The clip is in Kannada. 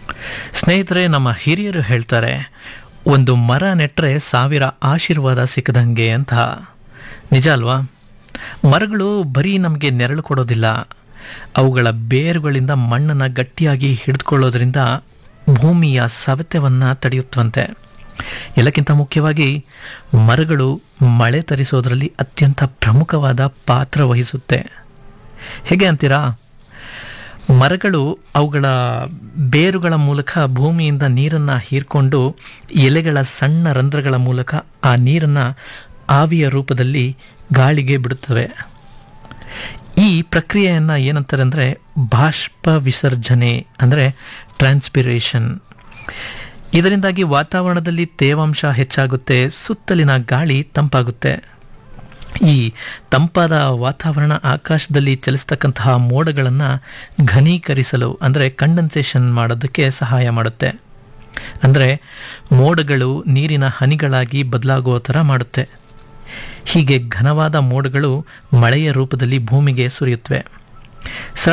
ಸ್ನೇಹಿತರೆ ನಮ್ಮ ಹಿರಿಯರು ಹೇಳ್ತಾರೆ ಒಂದು ಮರ ನೆಟ್ಟರೆ ಸಾವಿರ ಆಶೀರ್ವಾದ ಸಿಕ್ಕದಂಗೆ ಅಂತ ನಿಜ ಅಲ್ವಾ ಮರಗಳು ಬರೀ ನಮಗೆ ನೆರಳು ಕೊಡೋದಿಲ್ಲ ಅವುಗಳ ಬೇರುಗಳಿಂದ ಮಣ್ಣನ್ನು ಗಟ್ಟಿಯಾಗಿ ಹಿಡಿದುಕೊಳ್ಳೋದ್ರಿಂದ ಭೂಮಿಯ ಸವೆತವನ್ನು ತಡೆಯುತ್ತವಂತೆ ಎಲ್ಲಕ್ಕಿಂತ ಮುಖ್ಯವಾಗಿ ಮರಗಳು ಮಳೆ ತರಿಸೋದ್ರಲ್ಲಿ ಅತ್ಯಂತ ಪ್ರಮುಖವಾದ ಪಾತ್ರ ವಹಿಸುತ್ತೆ ಹೇಗೆ ಅಂತೀರಾ ಮರಗಳು ಅವುಗಳ ಬೇರುಗಳ ಮೂಲಕ ಭೂಮಿಯಿಂದ ನೀರನ್ನು ಹೀರ್ಕೊಂಡು ಎಲೆಗಳ ಸಣ್ಣ ರಂಧ್ರಗಳ ಮೂಲಕ ಆ ನೀರನ್ನು ಆವಿಯ ರೂಪದಲ್ಲಿ ಗಾಳಿಗೆ ಬಿಡುತ್ತವೆ ಈ ಪ್ರಕ್ರಿಯೆಯನ್ನು ಏನಂತಾರೆ ಅಂದರೆ ಬಾಷ್ಪ ವಿಸರ್ಜನೆ ಅಂದರೆ ಟ್ರಾನ್ಸ್ಪಿರೇಷನ್ ಇದರಿಂದಾಗಿ ವಾತಾವರಣದಲ್ಲಿ ತೇವಾಂಶ ಹೆಚ್ಚಾಗುತ್ತೆ ಸುತ್ತಲಿನ ಗಾಳಿ ತಂಪಾಗುತ್ತೆ ಈ ತಂಪಾದ ವಾತಾವರಣ ಆಕಾಶದಲ್ಲಿ ಚಲಿಸ್ತಕ್ಕಂತಹ ಮೋಡಗಳನ್ನು ಘನೀಕರಿಸಲು ಅಂದರೆ ಕಂಡನ್ಸೇಷನ್ ಮಾಡೋದಕ್ಕೆ ಸಹಾಯ ಮಾಡುತ್ತೆ ಅಂದರೆ ಮೋಡಗಳು ನೀರಿನ ಹನಿಗಳಾಗಿ ಬದಲಾಗುವ ಥರ ಮಾಡುತ್ತೆ ಹೀಗೆ ಘನವಾದ ಮೋಡಗಳು ಮಳೆಯ ರೂಪದಲ್ಲಿ ಭೂಮಿಗೆ ಸುರಿಯುತ್ತವೆ